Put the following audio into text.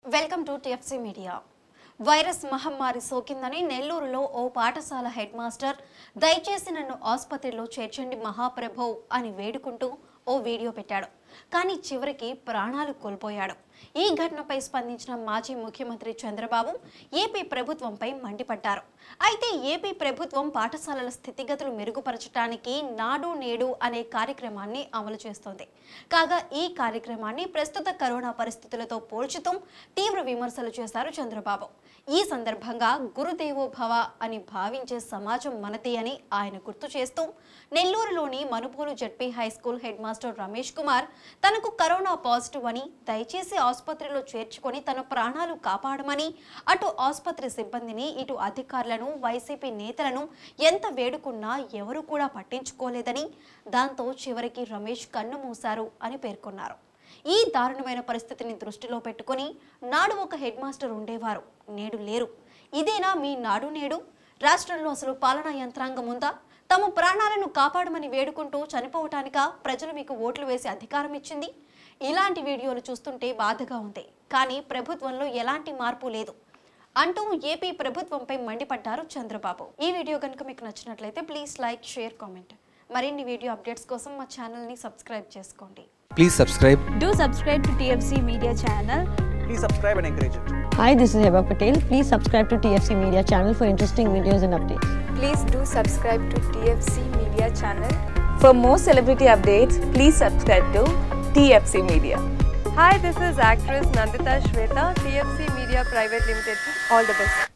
Welcome to TFC media virus మహమ్మారి సోకిందని నెల్లూరులో ఓ పాఠశాల హెడ్ మాస్టర్ దయచేసి నన్ను ఆసుపత్రిలో చేర్చండి మహాప్రభో అని వేడుకుంటూ ఓ వీడియో పెట్టాడు కానీ చివరికి ప్రాణాలు కోల్పోయాడు ఈ ఘటనపై స్పందించిన మాజీ ముఖ్యమంత్రి చంద్రబాబు ఏపీ ప్రభుత్వంపై మండిపడ్డారు అయితే ఏపీ ప్రభుత్వం పాఠశాలల స్థితిగతులు మెరుగుపరచడానికి నాడు నేడు అనే కార్యక్రమాన్ని అమలు చేస్తోంది కాగా ఈ కార్యక్రమాన్ని ప్రస్తుత కరోనా పరిస్థితులతో పోల్చుతూ తీవ్ర విమర్శలు చేశారు చంద్రబాబు ఈ సందర్భంగా గురుదేవో భవ అని భావించే సమాజం మనది అని ఆయన గుర్తు చేస్తూ నెల్లూరులోని Manupuru ZP high school head master Ramesh Kumar తనకు కరోనా పాజిటివ్ అని దయచేసి ఆసుపత్రిలో చేర్చుకొని తన ప్రాణాలు కాపాడమని అటు ఆసుపత్రి సిబ్బందిని ఇటు అధికారులను వైసీపీ నేతలను ఎంత వేడుకున్నా ఎవరు కూడా పట్టించుకోలేదని దాంతో చివరికి రమేష్ కన్ను మూశారు అని పేర్కొన్నారు ఈ దారుణమైన పరిస్థితిని దృష్టిలో పెట్టుకొని నాడు ఒక హెడ్ మాస్టర్ ఉండేవారు నేడు లేరు ఇదేనా మీ నాడు నేడు రాష్ట్రంలో అసలు పాలనా యంత్రాంగం ఉందా తమ ప్రాణాలను కాపాడమని వేడుకుంటూ చనిపోవటానికా ప్రజలు మీకు ఓట్లు వేసి అధికారం ఇచ్చింది ఇలాంటి వీడియోలు చూస్తుంటే బాధగా ఉంది కానీ ప్రభుత్వంలో ఎలాంటి మార్పు లేదు అంటూ ఏపీ ప్రభుత్వంపై మండిపడ్డారు చంద్రబాబు ఈ వీడియో కనుక మీకు నచ్చినట్లయితే ప్లీజ్ లైక్ షేర్ కామెంట్ మరిన్ని వీడియో అప్డేట్స్ కోసం మా ఛానల్ని సబ్స్క్రైబ్ చేసుకోండి Please subscribe. Do subscribe to TFC Media channel. Please subscribe and encourage it. Hi, this is Heba Patel. Please subscribe to TFC Media channel for interesting videos and updates. Please do subscribe to TFC Media channel. For more celebrity updates, please subscribe to TFC Media. Hi, this is actress Nandita Shweta, TFC Media Private Limited. All the best.